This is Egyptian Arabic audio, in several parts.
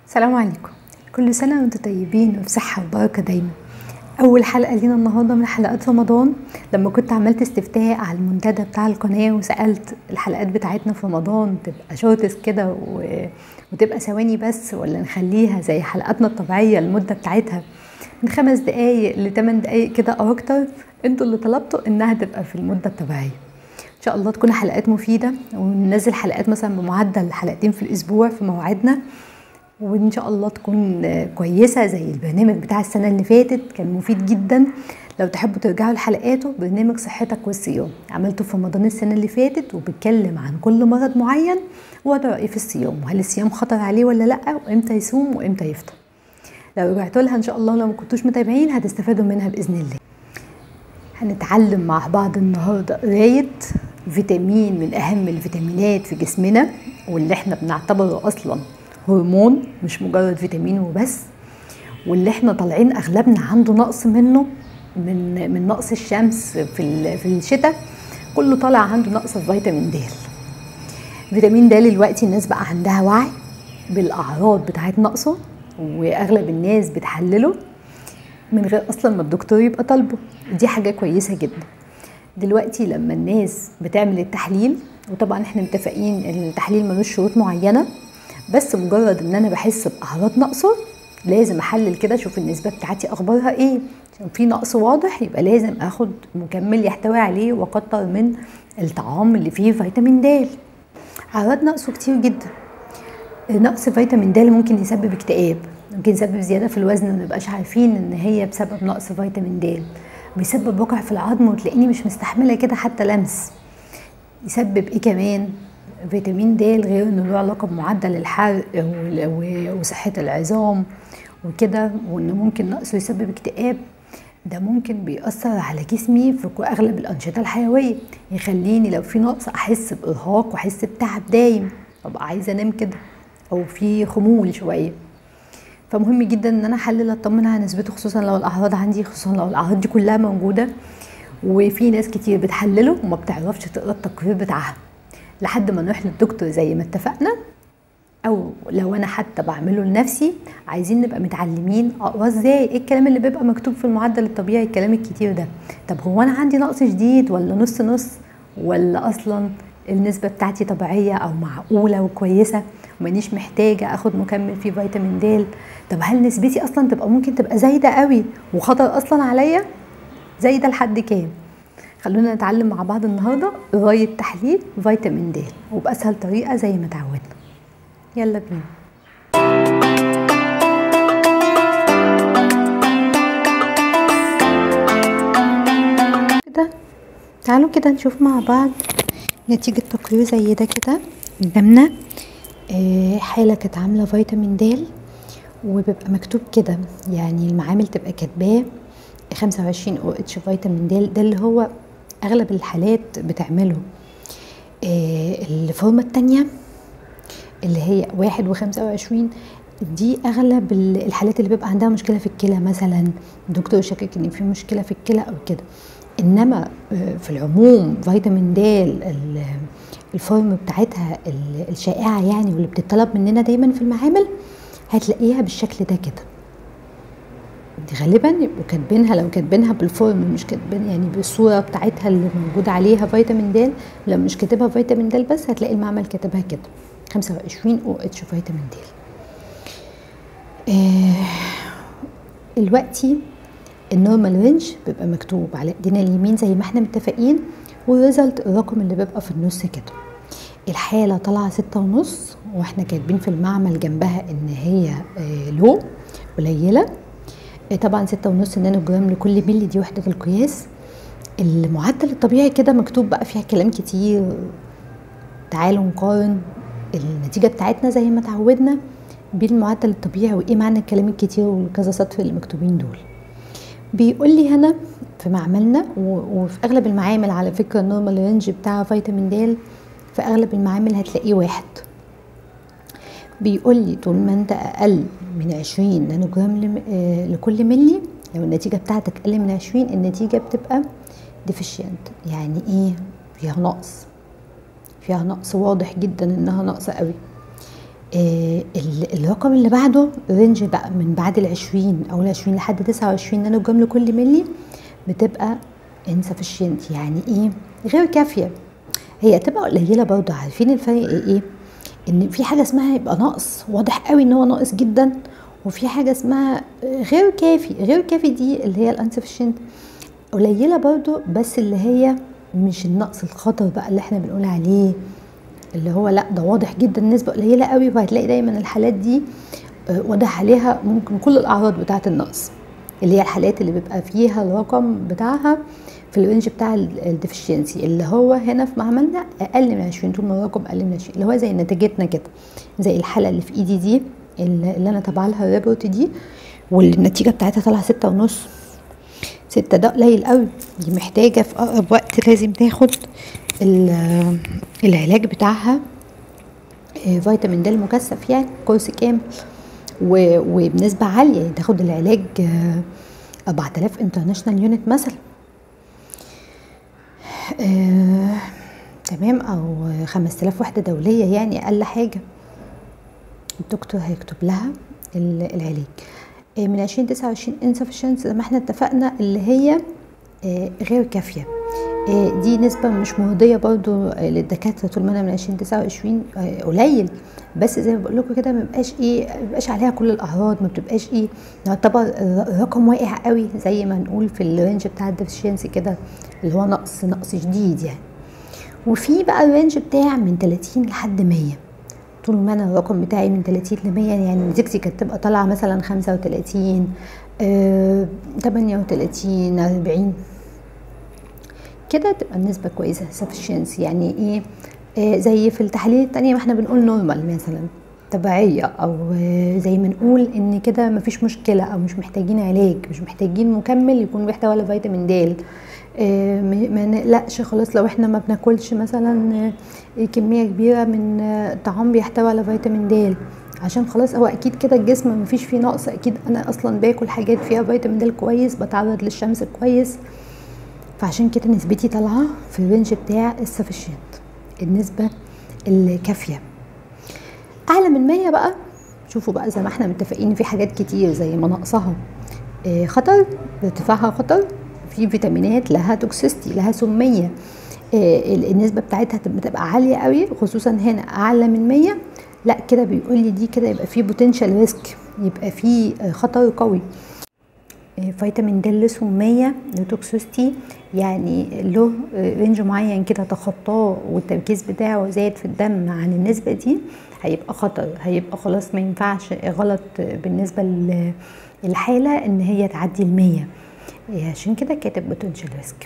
السلام عليكم كل سنة وانتم طيبين وفي صحة وبركة دايما أول حلقة لينا النهاردة من حلقات رمضان لما كنت عملت استفتاء على المنتدى بتاع القناة وسألت الحلقات بتاعتنا في رمضان تبقى شورتس كده و... وتبقى ثواني بس ولا نخليها زي حلقاتنا الطبيعية المدة بتاعتها من خمس دقايق لتمن دقايق كده أو أكتر انتوا اللي طلبتوا إنها تبقى في المدة الطبيعية ان شاء الله تكون حلقات مفيده وننزل حلقات مثلا بمعدل حلقتين في الاسبوع في مواعيدنا وان شاء الله تكون كويسه زي البرنامج بتاع السنه اللي فاتت كان مفيد جدا لو تحبوا ترجعوا لحلقاته برنامج صحتك والصيام عملته في رمضان السنه اللي فاتت وبيتكلم عن كل مرض معين ووضعه ايه في الصيام وهل الصيام خطر عليه ولا لا وامتى يصوم وامتى يفطر لو رجعتوا لها ان شاء الله لو ما كنتوش متابعين هتستفادوا منها باذن الله هنتعلم مع بعض النهارده قرايه فيتامين من اهم الفيتامينات في جسمنا واللي احنا بنعتبره اصلا هرمون مش مجرد فيتامين وبس واللي احنا طالعين اغلبنا عنده نقص منه من من نقص الشمس في في الشتاء كله طالع عنده نقص في فيتامين د فيتامين د دلوقتي الناس بقى عندها وعي بالاعراض بتاعت نقصه واغلب الناس بتحلله من غير اصلا ما الدكتور يبقى طالبه دي حاجه كويسه جدا دلوقتي لما الناس بتعمل التحليل وطبعا احنا متفقين ان التحليل ملوش شروط معينه بس مجرد ان انا بحس باعراض نقصه لازم احلل كده اشوف النسبه بتاعتي اخبارها ايه عشان في نقص واضح يبقى لازم اخد مكمل يحتوي عليه واكتر من الطعام اللي فيه فيتامين د اعراض نقصه كتير جدا نقص فيتامين د ممكن يسبب اكتئاب ممكن يسبب زياده في الوزن ومنبقاش عارفين ان هي بسبب نقص فيتامين د بيسبب وقع في العظم وتلاقيني مش مستحمله كده حتى لمس يسبب ايه كمان فيتامين د غير انه له علاقه بمعدل الحرق وصحه العظام وكده وانه ممكن نقصه يسبب اكتئاب ده ممكن بيأثر على جسمي في أغلب الأنشطة الحيوية يخليني لو في نقص أحس بإرهاق وأحس بتعب دايم أبقى عايزة أنام كده أو في خمول شوية فمهم جدا ان انا احلل اطمن على نسبته خصوصا لو الاعراض عندي خصوصا لو الاعراض دي كلها موجوده وفي ناس كتير بتحلله وما بتعرفش تقرا التقرير بتاعها لحد ما نروح للدكتور زي ما اتفقنا او لو انا حتى بعمله لنفسي عايزين نبقى متعلمين اقرا ازاي ايه الكلام اللي بيبقى مكتوب في المعدل الطبيعي الكلام الكتير ده طب هو انا عندي نقص شديد ولا نص نص ولا اصلا النسبه بتاعتي طبيعيه او معقوله وكويسه ومانيش محتاجه اخد مكمل فيه فيتامين د طب هل نسبتي اصلا تبقى ممكن تبقى زايده قوي وخطر اصلا عليا زايده لحد كام خلونا نتعلم مع بعض النهارده قرايه تحليل فيتامين د وباسهل طريقه زي ما اتعودنا يلا بينا كده تعالوا كده نشوف مع بعض نتيجة تقرير زي ده كده قدامنا حالة كانت عاملة فيتامين د وبيبقى مكتوب كده يعني المعامل تبقى كاتباه 25 او اتش فيتامين د ده اللي هو اغلب الحالات بتعمله الفورمة التانية اللي هي واحد وخمسة وعشرين دي اغلب الحالات اللي بيبقى عندها مشكلة في الكلى مثلا الدكتور شاكك ان في مشكلة في الكلى او كده انما في العموم فيتامين د الفورم بتاعتها الشائعه يعني واللي بتطلب مننا دايما في المعامل هتلاقيها بالشكل ده كده دي غالبا يبقوا كاتبينها لو كاتبينها بالفورم مش كاتبين يعني بالصوره بتاعتها اللي موجود عليها فيتامين د لو مش كاتبها فيتامين د بس هتلاقي المعمل كاتبها كده 25 او اتش فيتامين د آه دلوقتي النورمال رينج بيبقى مكتوب على ايدينا اليمين زي ما احنا متفقين والريزلت الرقم اللي بيبقى في النص كده الحاله طالعه ستة ونص واحنا كاتبين في المعمل جنبها ان هي آه لو قليله آه طبعا ستة ونص نانو جرام لكل ملي دي وحده القياس المعدل الطبيعي كده مكتوب بقى فيها كلام كتير تعالوا نقارن النتيجه بتاعتنا زي ما اتعودنا بالمعدل الطبيعي وايه معنى الكلام الكتير وكذا سطر اللي مكتوبين دول بيقول لي هنا في معملنا وفي اغلب المعامل على فكره النورمال رينج بتاع فيتامين د في اغلب المعامل هتلاقيه واحد بيقول لي طول ما انت اقل من 20 نانو جرام لكل ملي لو النتيجه بتاعتك اقل من 20 النتيجه بتبقى ديفيشنت يعني ايه فيها نقص فيها نقص واضح جدا انها ناقصه قوي آه الرقم اللي بعده رينج بقى من بعد العشرين او العشرين لحد تسعة وعشرين نانو جرام لكل ملي بتبقى insufficient يعني ايه غير كافيه هي تبقى قليله برضه عارفين الفرق ايه ان في حاجه اسمها يبقى ناقص واضح قوي ان هو ناقص جدا وفي حاجه اسمها غير كافي غير كافي دي اللي هي الانسفشنت قليله برضو بس اللي هي مش النقص الخطر بقى اللي احنا بنقول عليه اللي هو لا ده واضح جدا نسبه قليله قوي وهتلاقي دايما الحالات دي واضح عليها ممكن كل الاعراض بتاعه النقص اللي هي الحالات اللي بيبقى فيها الرقم بتاعها في الرينج بتاع الديفشنسي اللي هو هنا في معملنا اقل من 20 طول ما الرقم اقل من 20 اللي هو زي نتيجتنا كده زي الحاله اللي في ايدي دي اللي انا تابعه لها الريبورت دي والنتيجه بتاعتها طالعه ستة ونص ستة ده قليل قوي دي محتاجة في أقرب وقت لازم تاخد العلاج بتاعها فيتامين د المكثف يعني كورس كامل وبنسبة عالية يعني تاخد العلاج 4000 انترناشونال يونت مثلا آه، تمام او 5000 وحدة دولية يعني اقل حاجة الدكتور هيكتب لها العلاج آه، من 2029 insufficient زي ما احنا اتفقنا اللي هي آه، غير كافية دي نسبة مش مرضية برضو للدكاترة طول ما انا من 2029 قليل بس زي ما بقول لكم كده ما بيبقاش ايه ما بيبقاش عليها كل الاعراض ما بتبقاش ايه يعتبر الرقم واقع قوي زي ما نقول في الرينج بتاع الديفشنسي كده اللي هو نقص نقص شديد يعني وفي بقى الرينج بتاع من 30 لحد 100 طول ما انا الرقم بتاعي من 30 ل 100 يعني نتيجتي كانت تبقى طالعه مثلا 35 آه 38 40 كده تبقى النسبة كويسة sufficiency يعني ايه آه زي في التحاليل التانية ما احنا بنقول نورمال مثلا تبعية او آه زي ما نقول ان كده مفيش مشكلة او مش محتاجين علاج مش محتاجين مكمل يكون بيحتوي على فيتامين د آه ما نقلقش خلاص لو احنا ما بناكلش مثلا كمية كبيرة من الطعام بيحتوي على فيتامين د عشان خلاص هو اكيد كده الجسم مفيش فيه نقص اكيد انا اصلا باكل حاجات فيها فيتامين د كويس بتعرض للشمس كويس فعشان كده نسبتي طالعه في الرينج بتاع السفشنت النسبه الكافيه اعلى من 100 بقى شوفوا بقى زي ما احنا متفقين في حاجات كتير زي ما نقصها آه خطر ارتفاعها خطر في فيتامينات لها توكسيستي لها سميه آه النسبه بتاعتها بتبقى عاليه قوي خصوصا هنا اعلى من 100 لا كده بيقول لي دي كده يبقى في بوتنشال ريسك يبقى في خطر قوي فيتامين د له سمية له توكسوستي يعني له رينج معين كده تخطاه والتركيز بتاعه زاد في الدم عن النسبة دي هيبقى خطر هيبقى خلاص ما ينفعش غلط بالنسبة للحالة ان هي تعدي المية عشان كده كاتب بوتنشال ريسك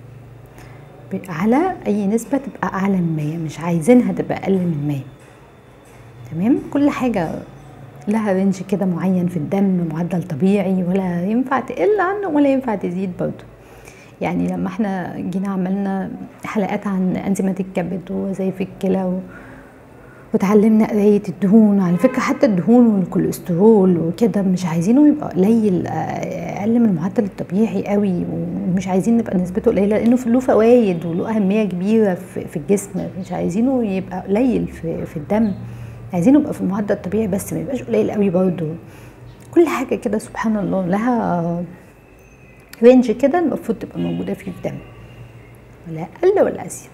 على اي نسبة تبقى اعلى من مية مش عايزينها تبقى اقل من مية تمام كل حاجة لها رينج كده معين في الدم معدل طبيعي ولا ينفع تقل عنه ولا ينفع تزيد برضه يعني لما احنا جينا عملنا حلقات عن انزيمات الكبد ووظائف الكلى و... وتعلمنا قراية الدهون على فكرة حتى الدهون والكوليسترول وكده مش عايزينه يبقى قليل أقل من المعدل الطبيعي قوي ومش عايزين نبقى نسبته قليلة لأنه له فوائد وله أهمية كبيرة في الجسم مش عايزينه يبقى قليل في, في الدم عايزينه يبقى في المعدل الطبيعي بس ما يبقاش قليل قوي برضه كل حاجه كده سبحان الله لها رينج كده المفروض تبقى موجوده فيه في الدم ولا اقل ولا ازيد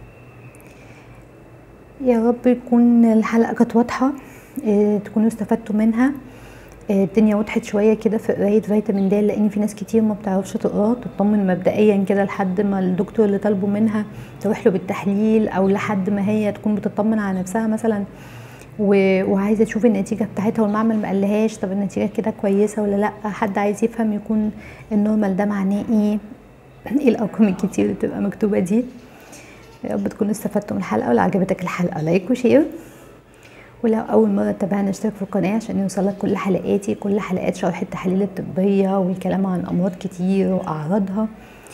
يا رب يكون الحلقه كانت واضحه اه تكونوا استفدتوا منها اه الدنيا وضحت شويه كده في قرايه فيتامين د لان في ناس كتير ما بتعرفش تقراه تطمن مبدئيا كده لحد ما الدكتور اللي طالبه منها تروح له بالتحليل او لحد ما هي تكون بتطمن على نفسها مثلا وعايزه تشوف النتيجه بتاعتها والمعمل ما قالهاش طب النتيجه كده كويسه ولا لا حد عايز يفهم يكون النورمال ده معناه ايه ايه الارقام الكتير اللي بتبقى مكتوبه دي يا رب تكونوا استفدتوا من الحلقه ولو عجبتك الحلقه لايك وشير ولو اول مره تتابعنا اشترك في القناه عشان يوصلك كل حلقاتي كل حلقات شرح التحاليل الطبيه والكلام عن امراض كتير واعراضها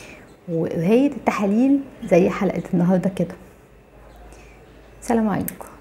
وقرايه التحاليل زي حلقه النهارده كده سلام عليكم